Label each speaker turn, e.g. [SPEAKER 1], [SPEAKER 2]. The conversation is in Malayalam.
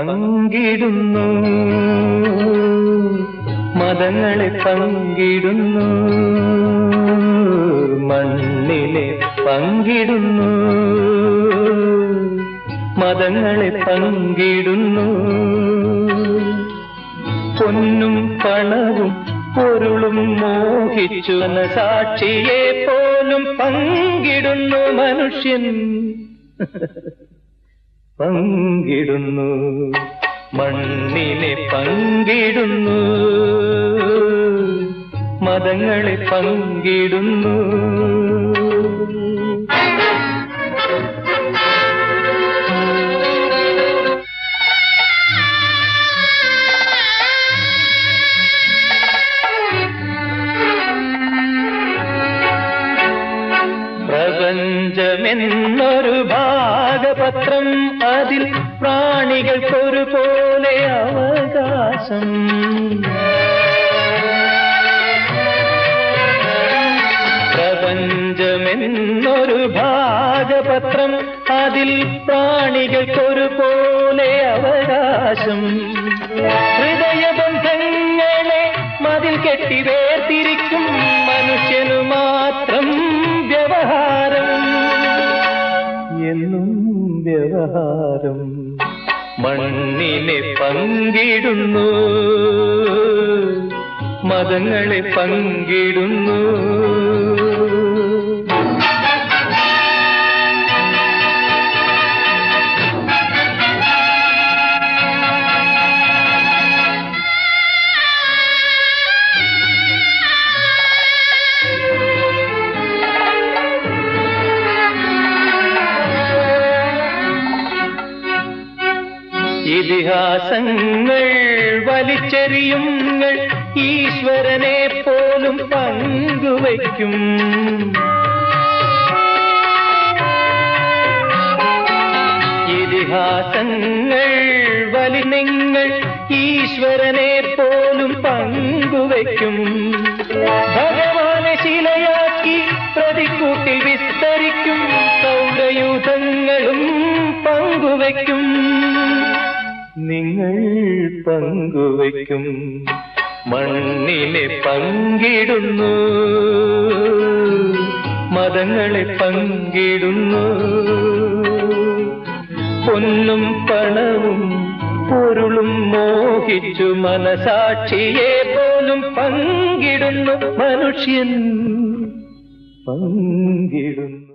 [SPEAKER 1] പങ്കിടുന്നു മതങ്ങളെ പങ്കിടുന്നു മണ്ണിനെ പങ്കിടുന്നു മതങ്ങളെ പങ്കിടുന്നു പൊന്നും പണവും പൊരുളും മോഹിച്ചു എന്ന സാക്ഷിയെ പോലും പങ്കിടുന്നു മനുഷ്യൻ പങ്കിടുന്നു മണ്ണിനെ പങ്കിടുന്നു മതങ്ങളെ പങ്കിടുന്നു പ്രപഞ്ചമെന്നൊരു ഭാഗപത്രം അതിൽ പ്രാണികൾക്കൊരുപോലെ അവകാശം പ്രപഞ്ചമെന്നൊരു ഭാഗപത്രം അതിൽ പ്രാണികൾക്കൊരുപോലെ അവകാശം ഹൃദയബന്ധങ്ങളെ മതിൽ കെട്ടി വേർതിരിക്കും മനുഷ്യനു മാത്രം വ്യവഹാരം എന്നും വ്യവഹാരം മണ്ണിനെ പങ്കിടുന്നു മതങ്ങളെ പങ്കിടുന്നു ഇതിഹാസങ്ങൾ വലിച്ചെറിയുങ്ങൾ ഈശ്വരനെ പോലും പങ്കുവയ്ക്കും ഇതിഹാസങ്ങൾ വലിനിങ്ങൾ ഈശ്വരനെ പോലും പങ്കുവയ്ക്കും ഭഗവാനെ ശിലയാക്കി പ്രതിക്കൂട്ടിൽ വിസ്തരിക്കും സൗരയൂഥങ്ങളും പങ്കുവയ്ക്കും നിങ്ങൾ പങ്കുവയ്ക്കും മണ്ണിനെ പങ്കിടുന്നു മതങ്ങളെ പങ്കിടുന്നു പൊന്നും പണവും പൊരുളും മോഹിച്ചു മനസാക്ഷിയെ പോലും പങ്കിടുന്നു മനുഷ്യൻ പങ്കിടുന്നു